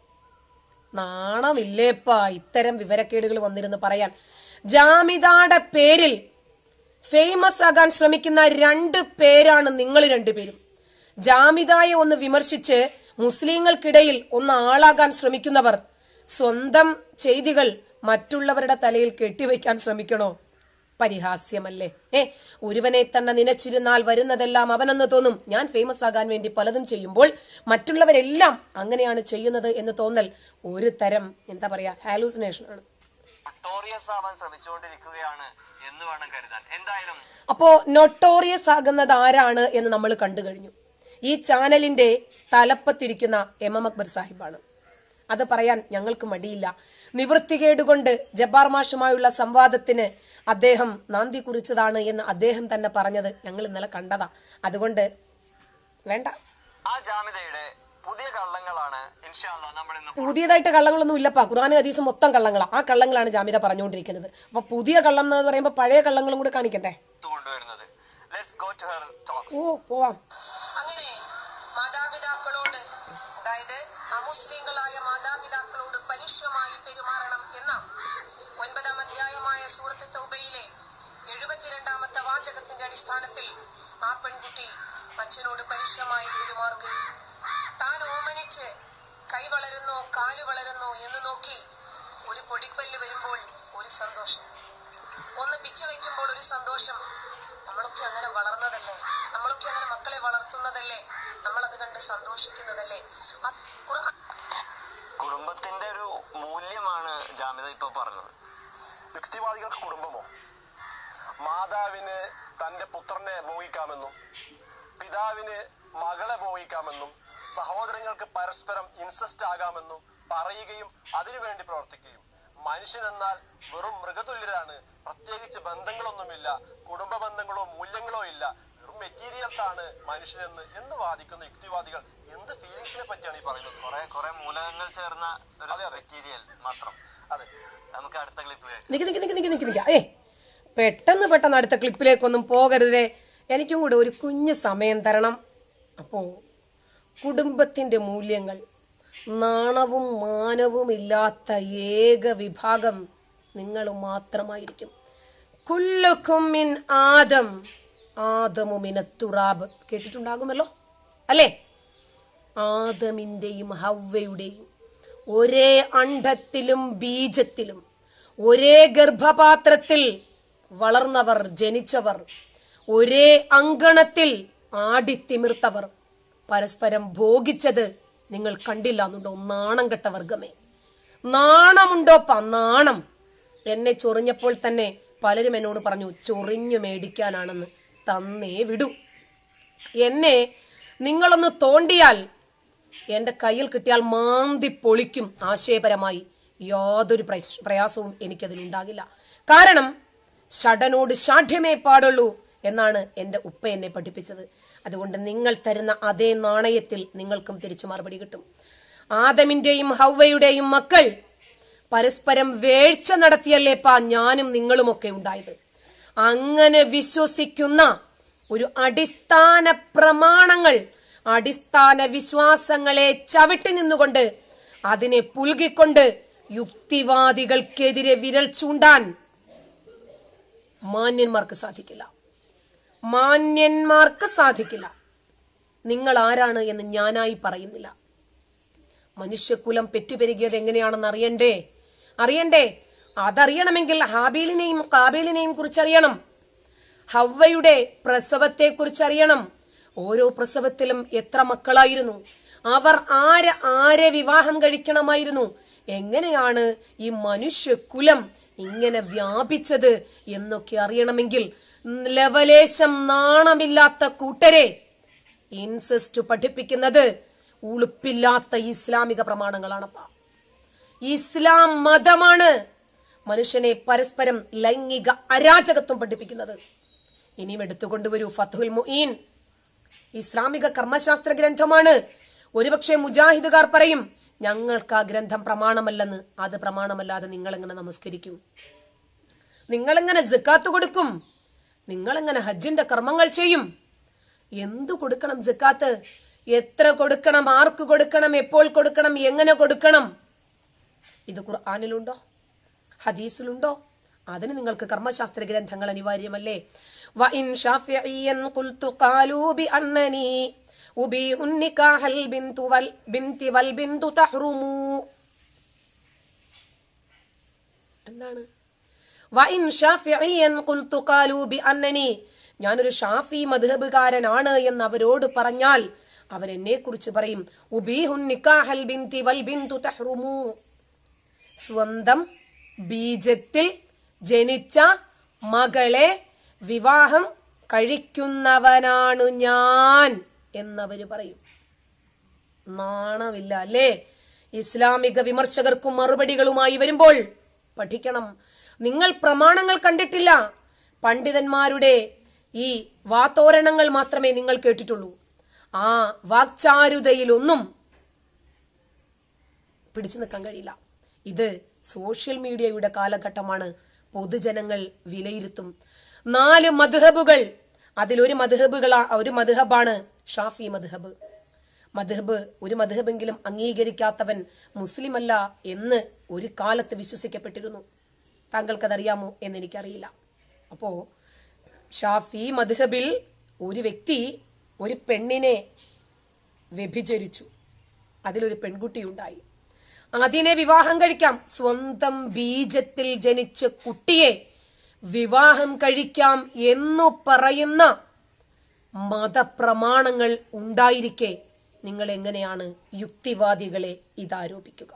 നാണമില്ലേപ്പാ ഇത്തരം വിവരക്കേടുകൾ വന്നിരുന്ന് പറയാൻ ജാമിതാടെ പേരിൽ ഫേമസ് ആകാൻ ശ്രമിക്കുന്ന രണ്ട് പേരാണ് നിങ്ങൾ രണ്ടുപേരും ജാമിതായെ ഒന്ന് വിമർശിച്ച് മുസ്ലിങ്ങൾക്കിടയിൽ ഒന്ന് ആളാകാൻ ശ്രമിക്കുന്നവർ സ്വന്തം ചെയ്തികൾ മറ്റുള്ളവരുടെ തലയിൽ കെട്ടിവെക്കാൻ ശ്രമിക്കണോ പരിഹാസ്യമല്ലേ ഏ ഒരുവനെ തന്നെ നനച്ചിരുന്നാൽ വരുന്നതെല്ലാം അവനെന്ന് തോന്നും ഞാൻ ഫേമസ് ആകാൻ വേണ്ടി പലതും ചെയ്യുമ്പോൾ മറ്റുള്ളവരെല്ലാം അങ്ങനെയാണ് ചെയ്യുന്നത് എന്ന് തോന്നൽ ഒരു തരം എന്താ പറയാ ഹാലൂസിനേഷൻ ആണ് നൊട്ടോറിയസ് ആവാൻ ശ്രമിച്ചുകൊണ്ടിരിക്കുകയാണ് എന്ന് വേണം കരുതാൻ എന്തായാലും അപ്പോ നൊട്ടോറിയസ് ആകുന്നത് ആരാണ് എന്ന് നമ്മൾ കണ്ടു കഴിഞ്ഞു ഈ ചാനലിന്റെ തലപ്പത്തിരിക്കുന്ന എം എം അക്ബർ സാഹിബാണ് അത് പറയാൻ ഞങ്ങൾക്ക് മടിയില്ല നിവൃത്തികേടുകൊണ്ട് ജബ്ബാർ മാഷുമായുള്ള സംവാദത്തിന് അദ്ദേഹം നാന്തി കുറിച്ചതാണ് എന്ന് അദ്ദേഹം തന്നെ പറഞ്ഞത് ഞങ്ങൾ ഇന്നലെ കണ്ടതാ അതുകൊണ്ട് വേണ്ട ആ ജാമിദയുടെ പുതിയ കള്ളങ്ങളാണ് ഇൻഷാല്ല നമ്മൾ ഇന്ന് പുതിയതായിട്ട് കള്ളങ്ങളൊന്നും ഇല്ലപ്പാ ഖുർആൻ ഹദീസ് മൊത്തം കള്ളങ്ങളാ ആ കള്ളങ്ങളാണ് ജാമിത പറഞ്ഞുകൊണ്ടിരിക്കുന്നത് അപ്പൊ പുതിയ കള്ളം എന്ന് പറയുമ്പോൾ പഴയ കള്ളങ്ങളും കൂടെ കാണിക്കണ്ടേ പുറത്തു കൊണ്ടുവരുന്നത് let's go to her talks ഓ പോവാം അങ്ങനെ മാതാപിതാക്കളോട് അതായത് അമുസ്ലിങ്ങളായ മാതാപിതാക്കളോട് പരുഷമായി പെരുമാറണം എന്ന ഒൻപതാം അധ്യായമായ സൂറത്ത് തൗബയിലെ എഴുപത്തിരണ്ടാമത്തെ വാചകത്തിന്റെ അടിസ്ഥാനത്തിൽ ആ പെൺകുട്ടി അച്ഛനോട് പരുഷമായി പെരുമാറുകയും താൻ ഓമനിച്ച് കൈ വളരുന്നോ കാല് വളരുന്നോ എന്ന് നോക്കി ഒരു പൊടിപ്പല്ല് വരുമ്പോൾ ഒരു സന്തോഷം ഒന്ന് പിച്ച വെക്കുമ്പോൾ ഒരു സന്തോഷം നമ്മളൊക്കെ അങ്ങനെ വളർന്നതല്ലേ നമ്മളൊക്കെ അങ്ങനെ മക്കളെ വളർത്തുന്നതല്ലേ നമ്മളത് കണ്ട് സന്തോഷിക്കുന്നതല്ലേ ആ ഖുർആൻ കുടുംബത്തിന്റെ ഒരു മൂല്യമാണ് ജാമിദ ഇപ്പൊ പറഞ്ഞത് യുക്തിവാദികൾക്ക് കുടുംബമോ മാതാവിന് തന്റെ പുത്രനെ മോഹിക്കാമെന്നും പിതാവിന് മകളെ മോഹിക്കാമെന്നും സഹോദരങ്ങൾക്ക് പരസ്പരം ഇൻസെസ്റ്റ് ആകാമെന്നും പറയുകയും അതിനുവേണ്ടി പ്രവർത്തിക്കുകയും മനുഷ്യനെന്നാൽ വെറും മൃഗതുല്യരാണ് പ്രത്യേകിച്ച് ബന്ധങ്ങളൊന്നുമില്ല കുടുംബ ബന്ധങ്ങളോ മൂല്യങ്ങളോ ഇല്ല വെറും മെറ്റീരിയൽസ് ആണ് മനുഷ്യനെന്ന് എന്ന് വാദിക്കുന്ന യുക്തിവാദികൾ എന്ത് ഫീലിങ്സിനെ പറ്റിയാണ് ഈ പറയുന്നത് കുറെ കുറെ മൂലകങ്ങൾ ചേർന്ന ഒരു അതെ, അതെ. മെറ്റീരിയൽ മാത്രം അതെ നമുക്ക് അടുത്ത ക്ലിപ്പ് കേൾക്കാം നിക്ക് നിക്ക് നിക്ക് നിക്ക് നിക്ക് നിക്ക് ഏ പെട്ടെന്ന് പെട്ടെന്ന് അടുത്ത ക്ലിപ്പിലേക്കൊന്നും പോകരുതേ എനിക്കും കൂടെ ഒരു കുഞ്ഞു സമയം തരണം അപ്പോ കുടുംബത്തിന്റെ മൂല്യങ്ങൾ നാണവും മാനവും ഇല്ലാത്ത ഏക വിഭാഗം നിങ്ങൾ മാത്രമായിരിക്കും കുല്ലുക്കും മിൻ ആദം ആദമുമിന തുറാബ് കേട്ടിട്ടുണ്ടാകുമല്ലോ അല്ലേ ആദമിന്റെയും ഹവ്വയുടെയും ഒരേ അണ്ഡത്തിലും ബീജത്തിലും ഒരേ ഗർഭപാത്രത്തിൽ വളർന്നവർ ജനിച്ചവർ ഒരേ അങ്കണത്തിൽ ആടിത്തിമിർത്തവർ പരസ്പരം ഭോഗിച്ചത് നിങ്ങൾ കണ്ടില്ല എന്നുണ്ടോ നാണം കെട്ട വർഗമേ നാണമുണ്ടോപ്പ നാണം എന്നെ ചൊറിഞ്ഞപ്പോൾ തന്നെ പലരും എന്നോട് പറഞ്ഞു ചൊറിഞ്ഞു മേടിക്കാനാണെന്ന് തന്നേ വിടൂ എന്നെ നിങ്ങളൊന്ന് തോണ്ടിയാൽ എന്റെ കയ്യിൽ കിട്ടിയാൽ മാന്തി പൊളിക്കും ആശയപരമായി യാതൊരു പ്രയസ്- പ്രയാസവും എനിക്കതിലുണ്ടാകില്ല കാരണം ഷടനോട് ഷാഠ്യമേ പാടുള്ളൂ എന്നാണ് എൻ്റെ ഉപ്പ എന്നെ പഠിപ്പിച്ചത് അതുകൊണ്ട് നിങ്ങൾ തരുന്ന അതേ നാണയത്തിൽ നിങ്ങൾക്കും തിരിച്ചു മറുപടി കിട്ടും ആദമിന്റെയും ഹൗവയുടെയും മക്കൾ പരസ്പരം വേഴ്ച നടത്തിയല്ലേപ്പാ ഞാനും നിങ്ങളുമൊക്കെ ഉണ്ടായത് അങ്ങനെ വിശ്വസിക്കുന്ന ഒരു അടിസ്ഥാന പ്രമാണങ്ങൾ അടിസ്ഥാന വിശ്വാസങ്ങളെ ചവിട്ടി നിന്നുകൊണ്ട് അതിനെ പുൽകിക്കൊണ്ട് യുക്തിവാദികൾക്കെതിരെ വിരൽ ചൂണ്ടാൻ മാന്യന്മാർക്ക് സാധിക്കില്ല മാന്യന്മാർക്ക് സാധിക്കില്ല നിങ്ങൾ ആരാണ് എന്ന് ഞാനായി പറയുന്നില്ല മനുഷ്യകുലം പെറ്റുപെരുകിയത് എങ്ങനെയാണെന്ന് അറിയണ്ടേ അറിയണ്ടേ അതറിയണമെങ്കിൽ ഹാബീലിനെയും കാബീലിനെയും കുറിച്ചറിയണം ഹവ്വയുടെ പ്രസവത്തെ കുറിച്ചറിയണം ഓരോ പ്രസവത്തിലും എത്ര മക്കളായിരുന്നു അവർ ആരെ ആരെ വിവാഹം കഴിക്കണമായിരുന്നു എങ്ങനെയാണ് ഈ മനുഷ്യകുലം ഇങ്ങനെ വ്യാപിച്ചത് എന്നൊക്കെ അറിയണമെങ്കിൽ ലവലേശം നാണമില്ലാത്ത കൂട്ടരെ ഇൻസെസ്റ്റ് പഠിപ്പിക്കുന്നത് ഉളുപ്പില്ലാത്ത ഇസ്ലാമിക പ്രമാണങ്ങളാണപ്പ ഇസ്ലാം മതമാണ് മനുഷ്യനെ പരസ്പരം ലൈംഗിക അരാജകത്വം പഠിപ്പിക്കുന്നത് ഇനിയും എടുത്തുകൊണ്ടുവരൂ ഫത്തുൽ മുഈൻ ഇസ്ലാമിക കർമ്മശാസ്ത്ര ഗ്രന്ഥമാണ് ഒരുപക്ഷെ മുജാഹിദുകാർ പറയും ഞങ്ങൾക്ക് ആ ഗ്രന്ഥം പ്രമാണമല്ലെന്ന് അത് പ്രമാണമല്ലാതെ നിങ്ങളെങ്ങനെ നമസ്കരിക്കും നിങ്ങളെങ്ങനെ ജക്കാത്ത് കൊടുക്കും നിങ്ങളെങ്ങനെ ഹജ്ജിന്റെ കർമ്മങ്ങൾ ചെയ്യും എന്തു കൊടുക്കണം ജക്കാത്ത് എത്ര കൊടുക്കണം ആർക്ക് കൊടുക്കണം എപ്പോൾ കൊടുക്കണം എങ്ങനെ കൊടുക്കണം ഇത് ഖുർആാനിലുണ്ടോ ഹദീസിലുണ്ടോ അതിന് നിങ്ങൾക്ക് കർമ്മശാസ്ത്ര ഗ്രന്ഥങ്ങൾ അനിവാര്യമല്ലേ وإن شافعيا قلت قالوا بأنني أبيح النكاح البنت والبنت والبنت تحرم എന്താണ് വൈൻ ഷാഫിഇയൻ ഖുൽതു ഖാലു ബിഅന്നനി ഞാനൊരു ഷാഫി മദ്ഹബുകാരനാണ് എന്ന് അവരോട് പറഞ്ഞാൽ അവരെന്നെ കുറിച്ച് പറയും ഉബീഹുൻ നിക്കാഹൽ ബിൻതി വൽ ബിൻതു തഹ്റുമു സ്വന്തം ബീജത്തിൽ ജനിച്ച മകളെ വിവാഹം കഴിക്കുന്നവനാണ് ഞാൻ എന്നവര് പറയും നാണമില്ല അല്ലേ ഇസ്ലാമിക വിമർശകർക്കും മറുപടികളുമായി വരുമ്പോൾ പഠിക്കണം നിങ്ങൾ പ്രമാണങ്ങൾ കണ്ടിട്ടില്ല പണ്ഡിതന്മാരുടെ ഈ വാത്തോരണങ്ങൾ മാത്രമേ നിങ്ങൾ കേട്ടിട്ടുള്ളൂ ആ വാക്ചാരുതയിലൊന്നും പിടിച്ചു നിൽക്കാൻ കഴിയില്ല ഇത് സോഷ്യൽ മീഡിയയുടെ കാലഘട്ടമാണ് പൊതുജനങ്ങൾ വിലയിരുത്തും നാല് മദ്ഹബുകൾ അതിലൊരു മദ്ഹബുകളാ ഒരു മദ്ഹബാണ് ഷാഫി മദ്ഹബ് മദ്ഹബ് ഒരു മദ്ഹബെങ്കിലും അംഗീകരിക്കാത്തവൻ മുസ്ലിമല്ല എന്ന് ഒരു കാലത്ത് വിശ്വസിക്കപ്പെട്ടിരുന്നു താങ്കൾക്കതറിയാമോ എന്ന് എനിക്കറിയില്ല അപ്പോ ഷാഫി മദ്ഹബിൽ ഒരു വ്യക്തി ഒരു പെണ്ണിനെ വ്യഭിചരിച്ചു അതിലൊരു പെൺകുട്ടിയുണ്ടായി അതിനെ വിവാഹം കഴിക്കാം സ്വന്തം ബീജത്തിൽ ജനിച്ച കുട്ടിയെ വിവാഹം കഴിക്കാം എന്നു പറയുന്ന മതപ്രമാണങ്ങൾ ഉണ്ടായിരിക്കെ നിങ്ങൾ എങ്ങനെയാണ് യുക്തിവാദികളെ ഇതാരോപിക്കുക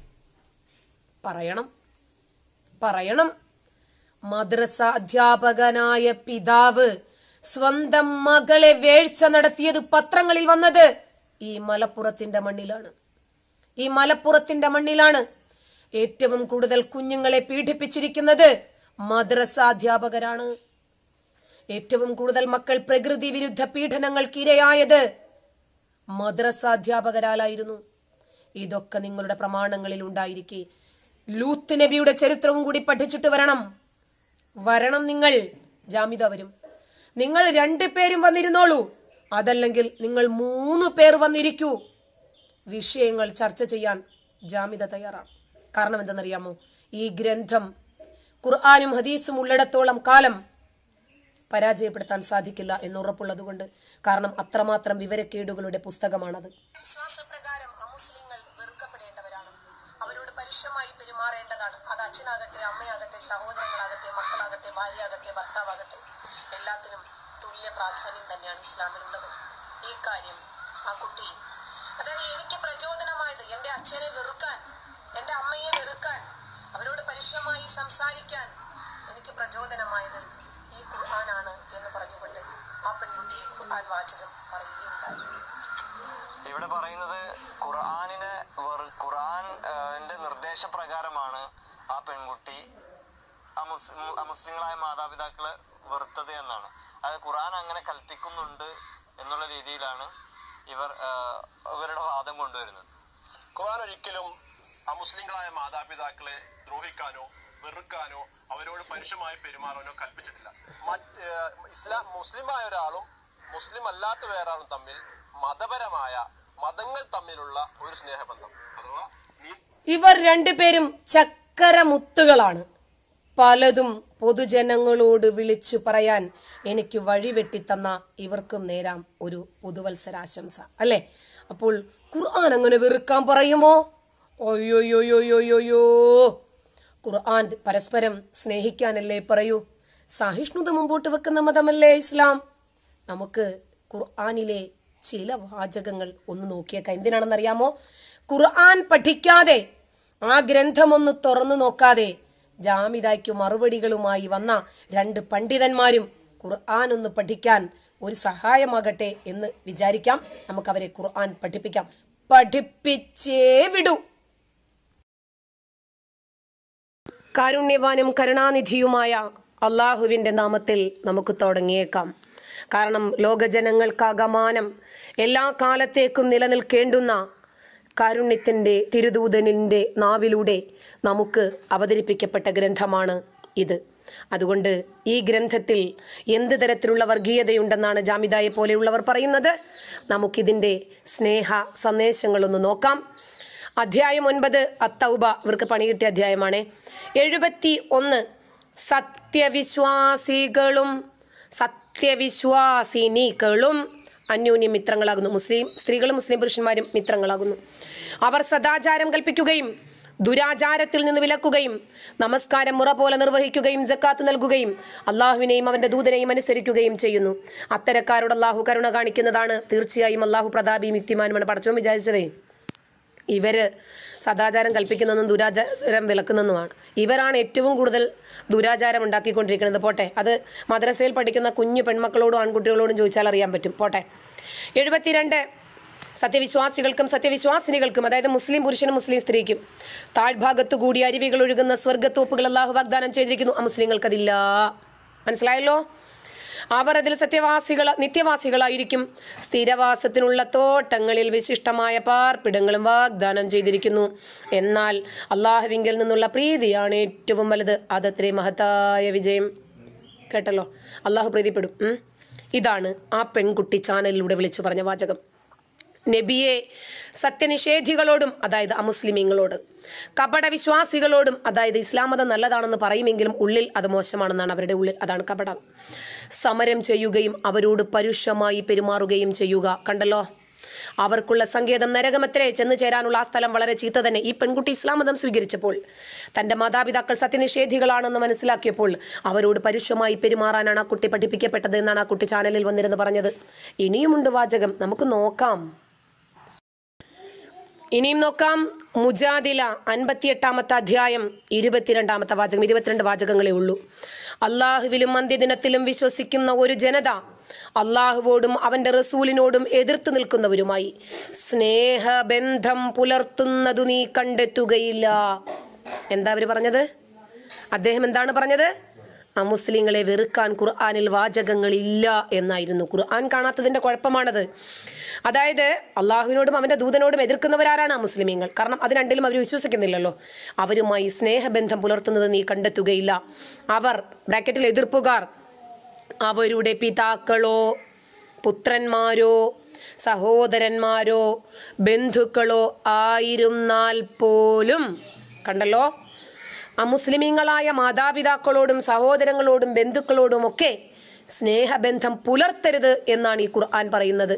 പറയണം പറയണം മദ്രസ അധ്യാപകനായ പിതാവ് സ്വന്തം മകളെ വേഴ്ച നടത്തിയത് പത്രങ്ങളിൽ വന്നത് ഈ മലപ്പുറത്തിന്റെ മണ്ണിലാണ് ഈ മലപ്പുറത്തിന്റെ മണ്ണിലാണ് ഏറ്റവും കൂടുതൽ കുഞ്ഞുങ്ങളെ പീഡിപ്പിച്ചിരിക്കുന്നത് മദ്രസ അധ്യാപകരാണ് ഏറ്റവും കൂടുതൽ മക്കൾ പ്രകൃതി വിരുദ്ധ പീഡനങ്ങൾക്ക് ഇരയായത് മദ്രസ അധ്യാപകരാലായിരുന്നു ഇതൊക്കെ നിങ്ങളുടെ പ്രമാണങ്ങളിൽ ഉണ്ടായിരിക്കെ ലൂത്ത് നബിയുടെ ചരിത്രവും കൂടി പഠിച്ചിട്ട് വരണം വരണം നിങ്ങൾ ജാമിത വരും നിങ്ങൾ രണ്ടു പേരും വന്നിരുന്നോളൂ അതല്ലെങ്കിൽ നിങ്ങൾ മൂന്ന് പേർ വന്നിരിക്കൂ വിഷയങ്ങൾ ചർച്ച ചെയ്യാൻ ജാമിത തയ്യാറാണ് കാരണം എന്തെന്നറിയാമോ ഈ ഗ്രന്ഥം ഖുർആാനും ഹദീസും ഉള്ളിടത്തോളം കാലം പരാജയപ്പെടുത്താൻ സാധിക്കില്ല എന്ന് ഉറപ്പുള്ളതുകൊണ്ട് കാരണം അത്രമാത്രം വിവരക്കേടുകളുടെ പുസ്തകമാണത് വിശ്വാസപ്രകാരം അമുസ്ലിങ്ങൾ വെറുക്കപ്പെടേണ്ടവരാണ് അവരോട് പരുഷമായി പെരുമാറേണ്ടതാണ് അത് അച്ഛനാകട്ടെ അമ്മയാകട്ടെ സഹോദരങ്ങളാകട്ടെ മക്കളാകട്ടെ ഭാര്യയാകട്ടെ ഭർത്താവാകട്ടെ എല്ലാത്തിനും തുല്യ പ്രാധാന്യം തന്നെയാണ് ഇസ്ലാമിലുള്ളത് ഈ കാര്യം ആ കുട്ടി അതായത് എനിക്ക് പ്രചോദനമായത് എൻ്റെ അച്ഛനെ വെറുക്കാൻ എൻ്റെ അമ്മയെ വെറുക്കാൻ അവരോട് പരുഷമായി സംസാരിക്കാൻ എനിക്ക് പ്രചോദനമായത് ഈ ഖുർആനാണ് എന്ന് പറഞ്ഞുകൊണ്ട് ആ പെൺകുട്ടി ഈ ഖുർആൻ വാചകം പറയുകയുണ്ടായി ഇവിടെ പറയുന്നത് ഖുർആാനിനെ വെറു- ഖുർആൻ ആ, ന്റെ നിർദ്ദേശപ്രകാരമാണ് ആ പെൺകുട്ടി ആ മുസ്ലിം ആ മുസ്ലിങ്ങളായ മാതാപിതാക്കളെ വെറുത്തത് എന്നാണ് അത് ഖുർആൻ അങ്ങനെ കൽപ്പിക്കുന്നുണ്ട് എന്നുള്ള രീതിയിലാണ് ഇവർ ആ, ഇവരുടെ വാദം കൊണ്ടുവരുന്നത് ഖുർആൻ ഒരിക്കലും അമുസ്ലിങ്ങളായ മാതാപിതാക്കളെ ദ്രോഹിക്കാനോ വെറുക്കാനോ അവരോട് പരുഷമായി പെരുമാറാനോ കൽപ്പിച്ചിട്ടില്ല മറ്റ് ഏഹ്, ഇസ്ലാം മുസ്ലിമായ ഒരാളും മുസ്ലിം അല്ലാത്ത വേറൊരാളും തമ്മിൽ മതപരമായ മതങ്ങൾ തമ്മിലുള്ള ഒരു സ്നേഹബന്ധം അഥവാ നീ ഇവർ രണ്ടുപേരും ചക്കര മുത്തുകളാണ് പലതും പൊതുജനങ്ങളോട് വിളിച്ചു പറയാൻ എനിക്ക് വഴിവെട്ടിത്തന്ന ഇവർക്കും നേരാം ഒരു പുതുവത്സരാശംസ അല്ലേ അപ്പോൾ ഖുർആൻ അങ്ങനെ വെറുക്കാൻ പറയുമോ ഒയ്യോയ്യോയ്യോയ്യോയ്യോ ഖുർആൻ പരസ്പരം സ്നേഹിക്കാനല്ലേ പറയൂ സഹിഷ്ണുത മുമ്പോട്ട് വെക്കുന്ന മതമല്ലേ ഇസ്ലാം നമുക്ക് ഖുർആനിലെ ചില വാചകങ്ങൾ ഒന്ന് നോക്കിയേക്കാം എന്തിനാണെന്നറിയാമോ ഖുർആൻ പഠിക്കാതെ ആ ഗ്രന്ഥമൊന്ന് തുറന്നു നോക്കാതെ ജാമിദായ്ക്കു മറുപടികളുമായി വന്ന രണ്ട് പണ്ഡിതന്മാരും ഖുർആൻ ഒന്ന് പഠിക്കാൻ ഒരു സഹായമാകട്ടെ എന്ന് വിചാരിക്കാം നമുക്ക് അവരെ ഖുർആൻ പഠിപ്പിക്കാം പഠിപ്പിച്ചേ വിടൂ കാരുണ്യവാനും കരുണാനിധിയുമായ അള്ളാഹുവിൻ്റെ നാമത്തിൽ നമുക്ക് തുടങ്ങിയേക്കാം കാരണം ലോകജനങ്ങൾക്കാകമാനം എല്ലാ കാലത്തേക്കും നിലനിൽക്കേണ്ടുന്ന കാരുണ്യത്തിൻ്റെ തിരുദൂതനിൻ്റെ നാവിലൂടെ നമുക്ക് അവതരിപ്പിക്കപ്പെട്ട ഗ്രന്ഥമാണ് ഇത് അതുകൊണ്ട് ഈ ഗ്രന്ഥത്തിൽ എന്ത് തരത്തിലുള്ള വർഗീയതയുണ്ടെന്നാണ് ജാമിദായെ പോലെയുള്ളവർ പറയുന്നത് നമുക്കിതിൻ്റെ സ്നേഹ സന്ദേശങ്ങളൊന്ന് നോക്കാം അധ്യായം ഒൻപത് അത്തൗബ ഇവർക്ക് പണി കിട്ടിയ അധ്യായമാണ് എഴുപത്തി ഒന്ന് സത്യവിശ്വാസികളും സത്യവിശ്വാസിനികളും അന്യോന്യ മിത്രങ്ങളാകുന്നു മുസ്ലിം സ്ത്രീകളും മുസ്ലിം പുരുഷന്മാരും മിത്രങ്ങളാകുന്നു അവർ സദാചാരം കൽപ്പിക്കുകയും ദുരാചാരത്തിൽ നിന്ന് വിലക്കുകയും നമസ്കാരം മുറ പോലെ നിർവഹിക്കുകയും ജക്കാത്ത് നൽകുകയും അള്ളാഹുവിനെയും അവന്റെ ദൂതനെയും അനുസരിക്കുകയും ചെയ്യുന്നു അത്തരക്കാരോട് അള്ളാഹു കരുണ കാണിക്കുന്നതാണ് തീർച്ചയായും അള്ളാഹു പ്രതാപിയും യുക്തിമാനുമാണ് പടച്ചോൻ വിചാരിച്ചതേ ഇവര് സദാചാരം കൽപ്പിക്കുന്നതും ദുരാചാരം വിലക്കുന്നതുമാണ് ഇവരാണ് ഏറ്റവും കൂടുതൽ ദുരാചാരം ഉണ്ടാക്കിക്കൊണ്ടിരിക്കുന്നത് പോട്ടെ അത് മദ്രസയിൽ പഠിക്കുന്ന കുഞ്ഞു പെൺമക്കളോടും ആൺകുട്ടികളോടും ചോദിച്ചാൽ അറിയാൻ പറ്റും പോട്ടെ എഴുപത്തിരണ്ട് സത്യവിശ്വാസികൾക്കും സത്യവിശ്വാസിനികൾക്കും അതായത് മുസ്ലിം പുരുഷനും മുസ്ലിം സ്ത്രീക്കും താഴ്ഭാഗത്തു കൂടി അരുവികൾ ഒഴുകുന്ന സ്വർഗത്തോപ്പുകൾ അള്ളാഹു വാഗ്ദാനം ചെയ്തിരിക്കുന്നു ആ മുസ്ലിങ്ങൾക്കതില്ല മനസ്സിലായല്ലോ അവർ അതിൽ സത്യവാസികൾ നിത്യവാസികളായിരിക്കും സ്ഥിരവാസത്തിനുള്ള തോട്ടങ്ങളിൽ വിശിഷ്ടമായ പാർപ്പിടങ്ങളും വാഗ്ദാനം ചെയ്തിരിക്കുന്നു എന്നാൽ അള്ളാഹുവിങ്കിൽ നിന്നുള്ള പ്രീതിയാണ് ഏറ്റവും വലുത് അതത്രേ മഹത്തായ വിജയം കേട്ടല്ലോ അള്ളാഹു പ്രീതിപ്പെടും ഉം. ഇതാണ് ആ പെൺകുട്ടി ചാനലിലൂടെ വിളിച്ചു പറഞ്ഞ വാചകം നബിയെ സത്യനിഷേധികളോടും അതായത് അമുസ്ലിമീങ്ങളോട് കപട വിശ്വാസികളോടും അതായത് ഇസ്ലാം മതം നല്ലതാണെന്ന് പറയുമെങ്കിലും ഉള്ളിൽ അത് മോശമാണെന്നാണ് അവരുടെ ഉള്ളിൽ അതാണ് കപടം സമരം ചെയ്യുകയും അവരോട് പരുഷമായി പെരുമാറുകയും ചെയ്യുക കണ്ടല്ലോ അവർക്കുള്ള സങ്കേതം നരകമത്രേ ചെന്ന് ചേരാനുള്ള ആ സ്ഥലം വളരെ ചീത്ത തന്നെ ഈ പെൺകുട്ടി ഇസ്ലാം മതം സ്വീകരിച്ചപ്പോൾ തന്റെ മാതാപിതാക്കൾ സത്യനിഷേധികളാണെന്ന് മനസ്സിലാക്കിയപ്പോൾ അവരോട് പരുഷമായി പെരുമാറാനാണ് ആ കുട്ടി പഠിപ്പിക്കപ്പെട്ടത് എന്നാണ് ആ കുട്ടി ചാനലിൽ വന്നിരുന്ന് പറഞ്ഞത് ഇനിയുമുണ്ട് വാചകം നമുക്ക് നോക്കാം ഇനിയും നോക്കാം മുജാദില അൻപത്തിയെട്ടാമത്തെ അധ്യായം ഇരുപത്തിരണ്ടാമത്തെ വാചകം ഇരുപത്തിരണ്ട് വാചകങ്ങളേ ഉള്ളൂ അള്ളാഹുവിലും അന്ത്യദിനത്തിലും വിശ്വസിക്കുന്ന ഒരു ജനത അള്ളാഹുവോടും അവന്റെ റസൂലിനോടും എതിർത്ത് നിൽക്കുന്നവരുമായി സ്നേഹബന്ധം പുലർത്തുന്നതു നീ കണ്ടെത്തുകയില്ല എന്താ അവര് പറഞ്ഞത് അദ്ദേഹം എന്താണ് പറഞ്ഞത് അമുസ്ലിങ്ങളെ വെറുക്കാൻ ഖുർആാനിൽ വാചകങ്ങളില്ല എന്നായിരുന്നു ഖുർആൻ കാണാത്തതിന്റെ കുഴപ്പമാണത് അതായത് അള്ളാഹുവിനോടും അവന്റെ ദൂതനോടും എതിർക്കുന്നവരാരാണ് മുസ്ലിമീങ്ങൾ കാരണം അത് രണ്ടിലും അവർ വിശ്വസിക്കുന്നില്ലല്ലോ അവരുമായി സ്നേഹബന്ധം പുലർത്തുന്നത് നീ കണ്ടെത്തുകയില്ല അവർ ബ്രാക്കറ്റിൽ എതിർപ്പുകാർ അവരുടെ പിതാക്കളോ പുത്രന്മാരോ സഹോദരന്മാരോ ബന്ധുക്കളോ ആയിരുന്നാൽ പോലും കണ്ടല്ലോ അമുസ്ലിമീങ്ങളായ മാതാപിതാക്കളോടും സഹോദരങ്ങളോടും ബന്ധുക്കളോടും ഒക്കെ സ്നേഹബന്ധം പുലർത്തരുത് എന്നാണ് ഈ ഖുർആൻ പറയുന്നത്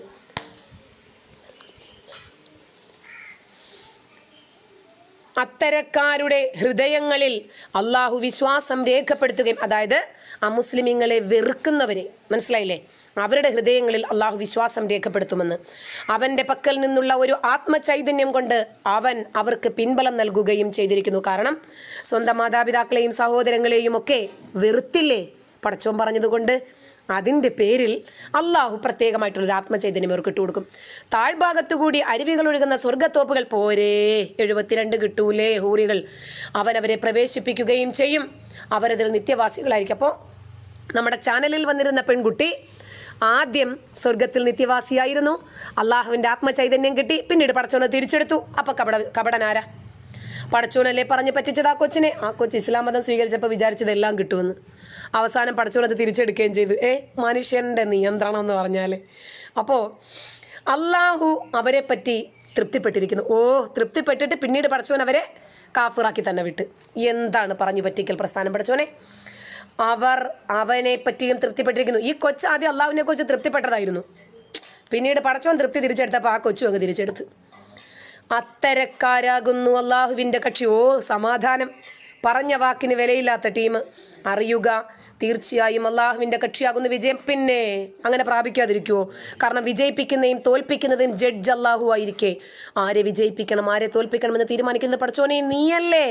അത്തരക്കാരുടെ ഹൃദയങ്ങളിൽ അള്ളാഹു വിശ്വാസം രേഖപ്പെടുത്തുകയും അതായത് അമുസ്ലിമീങ്ങളെ വെറുക്കുന്നവരെ മനസ്സിലായില്ലേ അവരുടെ ഹൃദയങ്ങളിൽ അള്ളാഹു വിശ്വാസം രേഖപ്പെടുത്തുമെന്ന് അവന്റെ പക്കൽ നിന്നുള്ള ഒരു ആത്മചൈതന്യം കൊണ്ട് അവൻ അവർക്ക് പിൻബലം നൽകുകയും ചെയ്തിരിക്കുന്നു കാരണം സ്വന്തം മാതാപിതാക്കളെയും സഹോദരങ്ങളെയും ഒക്കെ വെറുത്തില്ലേ പടച്ചോൻ പറഞ്ഞതുകൊണ്ട് അതിൻ്റെ പേരിൽ അള്ളാഹു പ്രത്യേകമായിട്ടുള്ളൊരു ആത്മചൈതന്യം അവർക്ക് ഇട്ടുകൊടുക്കും താഴ്ഭാഗത്തുകൂടി അരുവികൾ ഒഴുകുന്ന സ്വർഗത്തോപ്പുകൾ പോരേ എഴുപത്തിരണ്ട് കിട്ടൂലേ ഹൂറികൾ അവൻ അവരെ പ്രവേശിപ്പിക്കുകയും ചെയ്യും അവരതിൽ നിത്യവാസികളായിരിക്കും അപ്പോൾ നമ്മുടെ ചാനലിൽ വന്നിരുന്ന പെൺകുട്ടി ആദ്യം സ്വർഗത്തിൽ നിത്യവാസിയായിരുന്നു അള്ളാഹുവിൻ്റെ ആത്മചൈതന്യം കിട്ടി പിന്നീട് പടച്ചോനെ തിരിച്ചെടുത്തു അപ്പൊ കപട കപടനാരാ പടച്ചോനല്ലേ പറഞ്ഞ് പറ്റിച്ചത് ആ കൊച്ചിനെ ആ കൊച്ച് ഇസ്ലാം മതം സ്വീകരിച്ചപ്പോൾ വിചാരിച്ചത് എല്ലാം കിട്ടുമെന്ന് അവസാനം പടച്ചോനത് തിരിച്ചെടുക്കുകയും ചെയ്തു ഏ മനുഷ്യൻ്റെ നിയന്ത്രണം എന്ന് പറഞ്ഞാൽ അപ്പോൾ അള്ളാഹു അവരെ പറ്റി തൃപ്തിപ്പെട്ടിരിക്കുന്നു ഓ തൃപ്തിപ്പെട്ടിട്ട് പിന്നീട് പടച്ചോൻ അവരെ കാഫിറാക്കി തന്നെ വിട്ട് എന്താണ് പറഞ്ഞു പറ്റിക്കൽ പ്രസ്ഥാനം പടച്ചോനെ അവർ അവനെ പറ്റിയും തൃപ്തിപ്പെട്ടിരിക്കുന്നു ഈ കൊച്ച് ആദ്യം അള്ളാഹുവിനെ കുറിച്ച് തൃപ്തിപ്പെട്ടതായിരുന്നു പിന്നീട് പടച്ചോൻ തൃപ്തി തിരിച്ചെടുത്തപ്പോൾ ആ കൊച്ചു അങ്ങ് തിരിച്ചെടുത്ത് അത്തരക്കാരാകുന്നു അള്ളാഹുവിൻ്റെ കക്ഷി ഓ സമാധാനം പറഞ്ഞ വാക്കിന് വിലയില്ലാത്ത ടീം അറിയുക തീർച്ചയായും അള്ളാഹുവിൻ്റെ കക്ഷിയാകുന്ന വിജയം പിന്നെ അങ്ങനെ പ്രാപിക്കാതിരിക്കുമോ കാരണം വിജയിപ്പിക്കുന്നതും തോൽപ്പിക്കുന്നതും ജഡ്ജ് അള്ളാഹു ആയിരിക്കെ ആരെ വിജയിപ്പിക്കണം ആരെ തോൽപ്പിക്കണമെന്ന് തീരുമാനിക്കുന്നത് പഠിച്ചോനെ നീയല്ലേ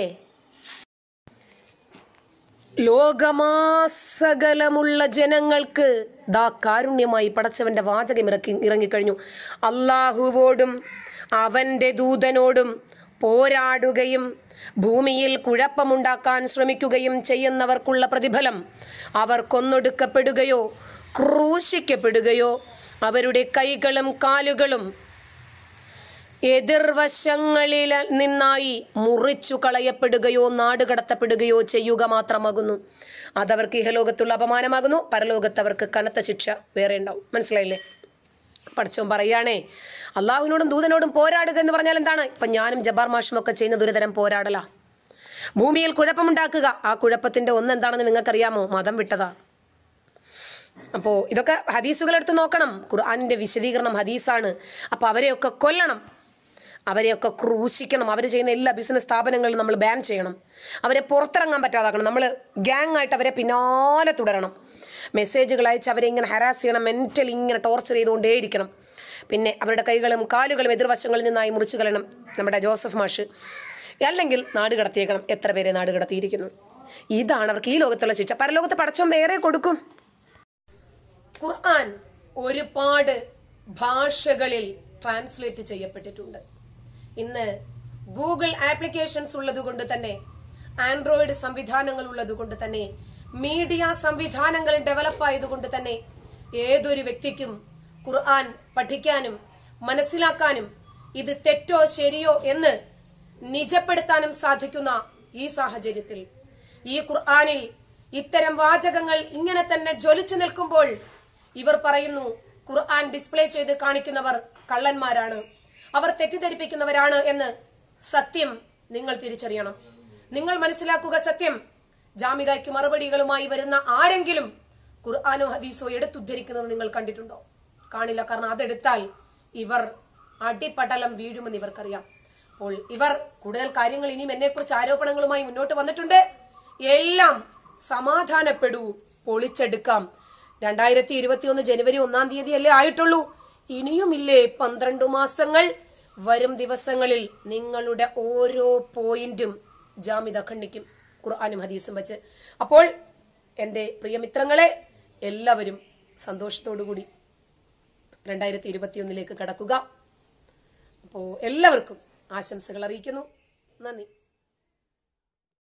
ലോകമാസകലമുള്ള ജനങ്ങൾക്ക് ദാ കാരുണ്യമായി പടച്ചവന്റെ വാചകം ഇറക്കി ഇറങ്ങിക്കഴിഞ്ഞു അള്ളാഹുവോടും അവന്റെ ദൂതനോടും പോരാടുകയും ഭൂമിയിൽ കുഴപ്പമുണ്ടാക്കാൻ ശ്രമിക്കുകയും ചെയ്യുന്നവർക്കുള്ള പ്രതിഫലം അവർ കൊന്നൊടുക്കപ്പെടുകയോ ക്രൂശിക്കപ്പെടുകയോ അവരുടെ കൈകളും കാലുകളും എതിർവശങ്ങളിൽ നിന്നായി മുറിച്ചു കളയപ്പെടുകയോ നാടുകടത്തപ്പെടുകയോ ചെയ്യുക മാത്രമാകുന്നു അതവർക്ക് ഇഹലോകത്തുള്ള അപമാനമാകുന്നു പരലോകത്ത് അവർക്ക് കനത്ത ശിക്ഷ വേറെ ഉണ്ടാവും മനസ്സിലായില്ലേ പഠിച്ചോൻ പറയുകയാണേ അള്ളാഹുവിനോടും ദൂതനോടും പോരാടുക എന്ന് പറഞ്ഞാൽ എന്താണ് ഇപ്പം ഞാനും ജബ്ബാർ മാഷും ഒക്കെ ചെയ്യുന്ന ഒരുതരം പോരാടല ഭൂമിയിൽ കുഴപ്പമുണ്ടാക്കുക ആ കുഴപ്പത്തിന്റെ ഒന്ന് എന്താണെന്ന് നിങ്ങൾക്കറിയാമോ മതം വിട്ടതാ അപ്പോൾ ഇതൊക്കെ ഹദീസുകൾ എടുത്ത് നോക്കണം ഖുർആാനിൻ്റെ വിശദീകരണം ഹദീസാണ് അപ്പോൾ അവരെയൊക്കെ കൊല്ലണം അവരെയൊക്കെ ക്രൂശിക്കണം അവർ ചെയ്യുന്ന എല്ലാ ബിസിനസ് സ്ഥാപനങ്ങളിലും നമ്മൾ ബാൻ ചെയ്യണം അവരെ പുറത്തിറങ്ങാൻ പറ്റാതാക്കണം നമ്മൾ ഗ്യാങ് ആയിട്ട് അവരെ പിന്നാലെ തുടരണം മെസ്സേജുകൾ അയച്ച് അവരെ ഇങ്ങനെ ഹരാസ് ചെയ്യണം മെൻ്റലി ഇങ്ങനെ ടോർച്ചർ ചെയ്തുകൊണ്ടേയിരിക്കണം പിന്നെ അവരുടെ കൈകളും കാലുകളും എതിർവശങ്ങളിൽ നിന്നായി മുറിച്ചു കളയണം നമ്മുടെ ജോസഫ് മാഷ് അല്ലെങ്കിൽ നാട് കടത്തിയേക്കണം എത്ര പേരെ നാട് കടത്തിയിരിക്കുന്നു ഇതാണ് അവർക്ക് ഈ ലോകത്തുള്ള ശിക്ഷ പരലോകത്ത് പടച്ചോൻ വേറെ കൊടുക്കും ഖുർആൻ ഒരുപാട് ഭാഷകളിൽ ട്രാൻസ്ലേറ്റ് ചെയ്യപ്പെട്ടിട്ടുണ്ട് ഇന്ന് ഗൂഗിൾ ആപ്ലിക്കേഷൻസ് ഉള്ളതുകൊണ്ട് തന്നെ ആൻഡ്രോയിഡ് സംവിധാനങ്ങൾ ഉള്ളതുകൊണ്ട് തന്നെ മീഡിയ സംവിധാനങ്ങൾ ഡെവലപ്പ് ആയതുകൊണ്ട് തന്നെ ഏതൊരു വ്യക്തിക്കും ഖുർആൻ പഠിക്കാനും മനസ്സിലാക്കാനും ഇത് തെറ്റോ ശരിയോ എന്ന് നിജപ്പെടുത്താനും സാധിക്കുന്ന ഈ സാഹചര്യത്തിൽ ഈ ഖുർആനിൽ ഇത്തരം വാചകങ്ങൾ ഇങ്ങനെ തന്നെ ജ്വലിച്ചു നിൽക്കുമ്പോൾ ഇവർ പറയുന്നു ഖുർആൻ ഡിസ്പ്ലേ ചെയ്ത് കാണിക്കുന്നവർ കള്ളന്മാരാണ് അവർ തെറ്റിദ്ധരിപ്പിക്കുന്നവരാണ് എന്ന് സത്യം നിങ്ങൾ തിരിച്ചറിയണം നിങ്ങൾ മനസ്സിലാക്കുക സത്യം ജാമിദയ്ക്ക് മറുപടികളുമായി വരുന്ന ആരെങ്കിലും ഖുർആാനോ ഹദീസോ എടുത്തുദ്ധരിക്കുന്നത് നിങ്ങൾ കണ്ടിട്ടുണ്ടോ കാണില്ല കാരണം അതെടുത്താൽ ഇവർ അടിപടലം വീഴുമെന്ന് ഇവർക്കറിയാം അപ്പോൾ ഇവർ കൂടുതൽ കാര്യങ്ങൾ ഇനിയും എന്നെക്കുറിച്ച് ആരോപണങ്ങളുമായി മുന്നോട്ട് വന്നിട്ടുണ്ട് എല്ലാം സമാധാനപ്പെടൂ പൊളിച്ചെടുക്കാം രണ്ടായിരത്തി ഇരുപത്തി ഒന്ന് ജനുവരി ഒന്നാം തീയതി അല്ലേ ആയിട്ടുള്ളൂ ഇനിയുമില്ലേ പന്ത്രണ്ട് മാസങ്ങൾ വരും ദിവസങ്ങളിൽ നിങ്ങളുടെ ഓരോ പോയിന്റും ജാമിത ഖണ്ഡിക്കും ഖുർആാനും ഹദീസും വെച്ച് അപ്പോൾ എൻ്റെ പ്രിയമിത്രങ്ങളെ എല്ലാവരും സന്തോഷത്തോടു കൂടി രണ്ടായിരത്തി ഇരുപത്തിയൊന്നിലേക്ക് കടക്കുക അപ്പോൾ എല്ലാവർക്കും ആശംസകൾ അറിയിക്കുന്നു നന്ദി